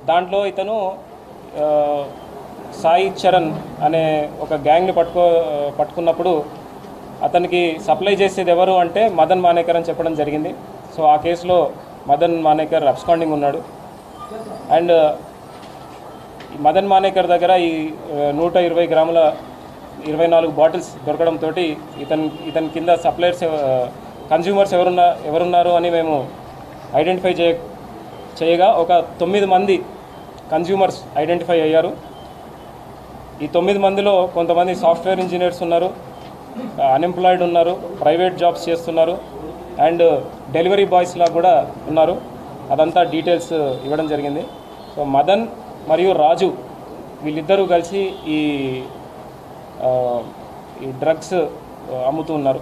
దాంట్లో ఇతను ఆ, సాయి చరణ్ అనే ఒక గ్యాంగ్ని పట్టుకో పట్టుకున్నప్పుడు అతనికి సప్లై చేసేది ఎవరు అంటే మదన్ మానేకర్ అని చెప్పడం జరిగింది సో ఆ కేసులో మదన్ మానేకర్ అబ్స్కాండింగ్ ఉన్నాడు అండ్ ఈ మదన్ మానేకర్ దగ్గర ఈ ఆ, నూట ఇరవై గ్రాముల ఇరవై నాలుగు బాటిల్స్ దొరకడంతో ఇతని ఇతని కింద సప్లయర్స్ కన్జ్యూమర్స్ ఎవరున్నా ఎవరున్నారు అని మేము ఐడెంటిఫై చేయ చేయగా ఒక తొమ్మిది మంది కన్జ్యూమర్స్ ఐడెంటిఫై అయ్యారు ఈ తొమ్మిది మందిలో కొంతమంది సాఫ్ట్వేర్ ఇంజనీర్స్ ఉన్నారు అన్ఎంప్లాయిడ్ ఉన్నారు ప్రైవేట్ జాబ్స్ చేస్తున్నారు అండ్ డెలివరీ బాయ్స్ లా కూడా ఉన్నారు అదంతా డీటెయిల్స్ ఇవ్వడం జరిగింది సో మదన్ మరియు రాజు వీళ్ళిద్దరూ కలిసి ఈ ఆ, ఈ డ్రగ్స్ అమ్ముతూ ఉన్నారు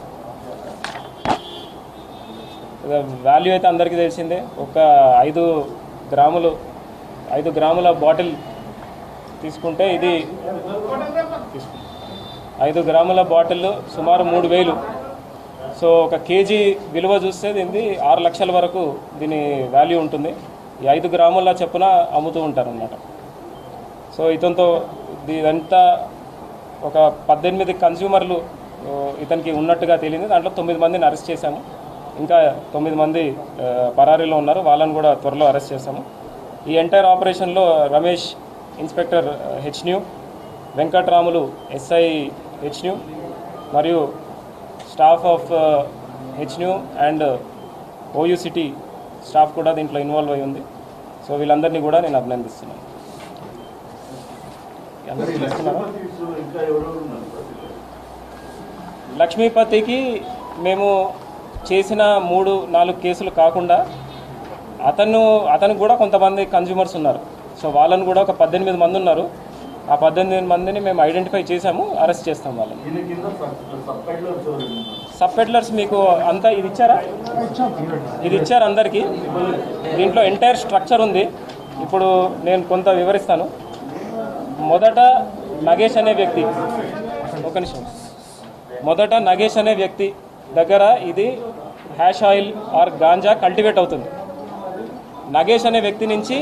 వాల్యూ అయితే అందరికీ తెలిసిందే ఒక ఐదు గ్రాములు ఐదు గ్రాముల బాటిల్ తీసుకుంటే ఇది తీసుకు- ఐదు గ్రాముల బాటిల్ సుమారు మూడు వేలు సో ఒక కేజీ విలువ చూస్తే దీనిది ఆరు లక్షల వరకు దీని వాల్యూ ఉంటుంది ఈ ఐదు గ్రాముల చొప్పున అమ్ముతూ ఉంటారు అన్నమాట సో ఇతనితో ఇదంతా ఒక పద్దెనిమిది కన్జ్యూమర్లు ఆ, ఇతనికి ఉన్నట్టుగా తేలింది దాంట్లో తొమ్మిది మందిని అరెస్ట్ చేశాము ఇంకా తొమ్మిది మంది ఆ, పరారీలో ఉన్నారు వాళ్ళని కూడా త్వరలో అరెస్ట్ చేశాము ఈ ఎంటైర్ ఆపరేషన్లో Ramesh inspector H new Venkatramulu SI H new మరియు staff of H new and OU city staff కూడా దీంట్లో ఇన్వాల్వ్ అయి ఉంది సో వీళ్ళందరినీ కూడా నేను అభినందిస్తున్నాను అందరూ చూస్తున్నారా? ఇంకా ఎవరెవరు ఉన్నారు లక్ష్మీపతికి మేము చేసిన మూడు నాలుగు కేసులు కాకుండా అతను అతనికి కూడా కొంతమంది కన్జ్యూమర్స్ ఉన్నారు సో వాళ్ళని కూడా ఒక పద్దెనిమిది మంది ఉన్నారు ఆ పద్దెనిమిది మందిని మేము ఐడెంటిఫై చేసాము అరెస్ట్ చేస్తాం వాళ్ళని దీని కింద సబ్ సైడ్లో ఎవరు ఉన్నారు సబ్ పెడ్లర్స్ మీకు అంతా ఇది ఇచ్చారా ఇది ఇచ్చారు అందరికీ దీంట్లో ఎంటైర్ స్ట్రక్చర్ ఉంది ఇప్పుడు నేను కొంత వివరిస్తాను మొదట నగేష్ అనే వ్యక్తి ఒక నిమిషం మొదట నగేష్ అనే వ్యక్తి దగ్గర ఇది hash oil or ganja cultivate అవుతుంది నగేష్ అనే వ్యక్తి నుంచి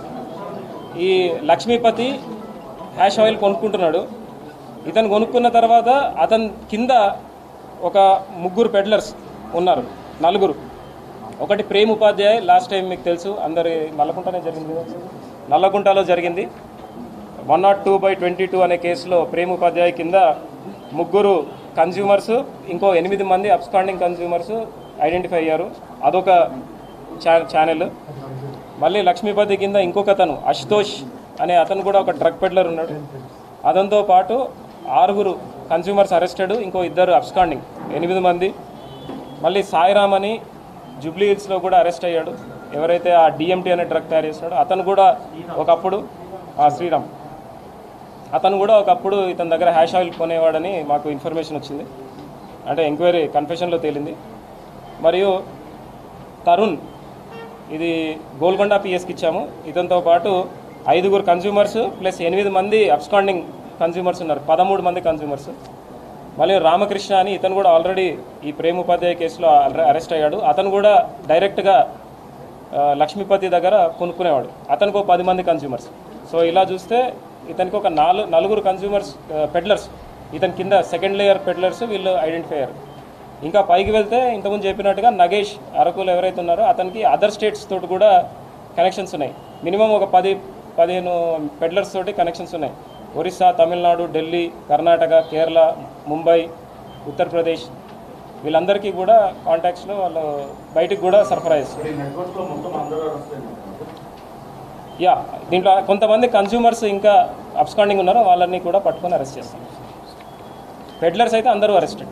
ఈ లక్ష్మీపతి హ్యాష్ ఆయిల్ కొనుక్కుంటున్నాడు ఇతను కొనుక్కున్న తర్వాత అతని కింద ఒక ముగ్గురు పెడ్లర్స్ ఉన్నారు నలుగురు ఒకటి ప్రేమ్ ఉపాధ్యాయ్ లాస్ట్ టైం మీకు తెలుసు అందరి నల్లకుంటనే జరిగింది కదా? నల్లకుంటలో జరిగింది one nought two by twenty two అనే కేసులో ప్రేమ్ ఉపాధ్యాయ్ కింద ముగ్గురు కన్జ్యూమర్స్ ఇంకో ఎనిమిది మంది అబ్స్కాండింగ్ కన్జ్యూమర్స్ ఐడెంటిఫై అయ్యారు అదొక ఛా ఛానల్ మళ్ళీ లక్ష్మీపతి కింద ఇంకొక అతను అశుతోష్ అనే అతను కూడా ఒక డ్రగ్ పెడ్లర్ ఉన్నాడు అతనితో పాటు ఆరుగురు కన్జ్యూమర్స్ అరెస్టెడ్ ఇంకో ఇద్దరు అబ్స్కాండింగ్ ఎనిమిది మంది మళ్ళీ సాయిరామ్ అని జూబ్లీ హిల్స్లో కూడా అరెస్ట్ అయ్యాడు ఎవరైతే ఆ డిఎంటీ అనే డ్రగ్ తయారు చేస్తున్నాడో అతను కూడా ఒకప్పుడు ఆ శ్రీరామ్ అతను కూడా ఒకప్పుడు ఇతని దగ్గర హ్యాష్ ఆయిల్ కొనేవాడని మాకు ఇన్ఫర్మేషన్ వచ్చింది అంటే ఎంక్వైరీ కన్ఫెషన్లో తేలింది మరియు తరుణ్ ఇది గోల్కొండ పిఎస్కి ఇచ్చాము ఇతనితో పాటు ఐదుగురు కన్జ్యూమర్స్ ప్లస్ ఎనిమిది మంది అబ్స్కాండింగ్ కన్జ్యూమర్స్ ఉన్నారు పదమూడు మంది కన్జ్యూమర్స్ మళ్ళీ రామకృష్ణ అని ఇతను కూడా ఆల్రెడీ ఈ ప్రేమ్ ఉపాధ్యాయ కేసులో అర- అరెస్ట్ అయ్యాడు అతను కూడా డైరెక్ట్గా ఆ, లక్ష్మీపతి దగ్గర కొనుక్కునేవాడు అతనికి ఒక పది మంది కన్జ్యూమర్స్ సో ఇలా చూస్తే ఇతనికి ఒక నాలుగు నలుగురు కన్జ్యూమర్స్ పెడ్లర్స్ ఇతని కింద సెకండ్ లేయర్ పెడ్లర్స్ వీళ్ళు ఐడెంటిఫై అయ్యారు ఇంకా పైకి వెళ్తే ఇంతకుముందు చెప్పినట్టుగా నగేష్ అరకులు ఎవరైతే ఉన్నారో అతనికి అదర్ స్టేట్స్ తోటి కూడా కనెక్షన్స్ ఉన్నాయి మినిమం ఒక పది పదిహేను పెడ్లర్స్ తోటి కనెక్షన్స్ ఉన్నాయి ఒరిస్సా తమిళనాడు ఢిల్లీ కర్ణాటక కేరళ ముంబై ఉత్తరప్రదేశ్ వీళ్ళందరికీ కూడా కాంటాక్ట్స్లో వాళ్ళు బయటికి కూడా సరఫరా చేస్తారు ఈ నెట్వర్క్లో మొత్తం అందరూ అరెస్ట్ అయినారు యా దీంట్లో కొంతమంది కన్జ్యూమర్స్ ఇంకా అబ్స్కాండింగ్ ఉన్నారో వాళ్ళని కూడా పట్టుకొని అరెస్ట్ చేస్తాం పెడ్లర్స్ అయితే అందరూ అరెస్టెడ్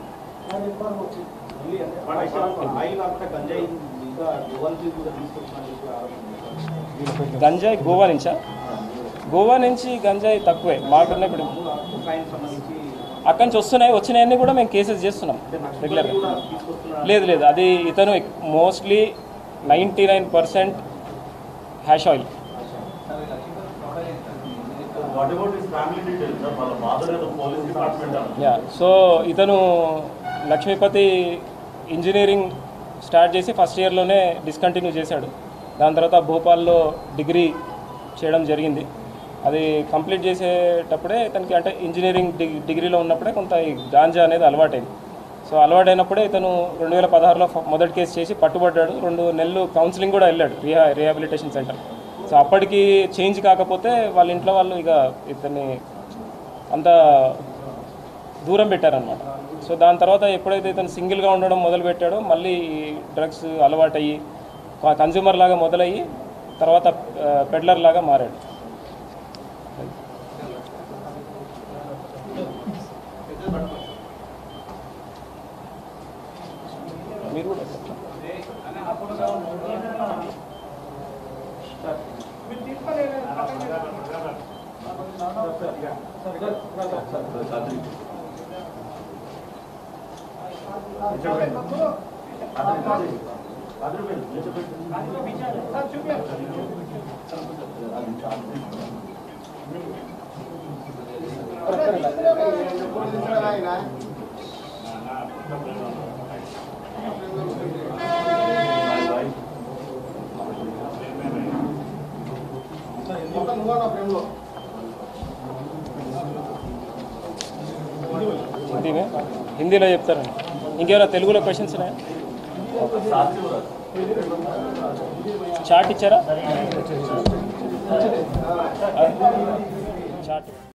గంజాయి గోవా నుంచా గోవా నుంచి గంజాయి తక్కువే మాకున్న ఇప్పుడు అక్కడి నుంచి వస్తున్నాయి వచ్చినాయన్నీ కూడా మేము కేసెస్ చేస్తున్నాం రెగ్యులర్గా లేదు లేదు అది ఇతను mostly ninety nine percent hash oil what about his family details sir వాళ్ళ ఫాదర్ ఏదో పోలీస్ డిపార్ట్మెంట్ అన్నారు యా సో ఇతను లక్ష్మీపతి ఇంజనీరింగ్ స్టార్ట్ చేసి ఫస్ట్ ఇయర్లోనే డిస్కంటిన్యూ చేశాడు దాని తర్వాత భోపాల్లో డిగ్రీ చేయడం జరిగింది అది కంప్లీట్ చేసేటప్పుడే తనకి అంటే ఇంజనీరింగ్ డిగ్ డిగ్రీలో ఉన్నప్పుడే కొంత ఈ గాంజా అనేది అలవాటైంది సో అలవాటైనప్పుడే ఇతను రెండు వేల పదహారులో ఫ- మొదటి కేసు చేసి పట్టుబడ్డాడు రెండు నెలలు కౌన్సిలింగ్ కూడా వెళ్ళాడు రియా రిహాబిలిటేషన్ సెంటర్ సో అప్పటికి చేంజ్ కాకపోతే వాళ్ళ ఇంట్లో వాళ్ళు ఇక ఇతన్ని అంత దూరం పెట్టారనమాట సో దాని తర్వాత ఎప్పుడైతే ఇతను సింగిల్గా ఉండడం మొదలు పెట్టాడో మళ్ళీ డ్రగ్స్ అలవాటయ్యి కన్జ్యూమర్ లాగా మొదలయ్యి తర్వాత పెడ్లర్ లాగా మారాడు మీరు కూడా హిందీమే హిందీలో చెప్తారండి ఇంకేమైనా తెలుగులో క్వశ్చన్స్ ఉన్నాయా చాట్ ఇచ్చారా చాట్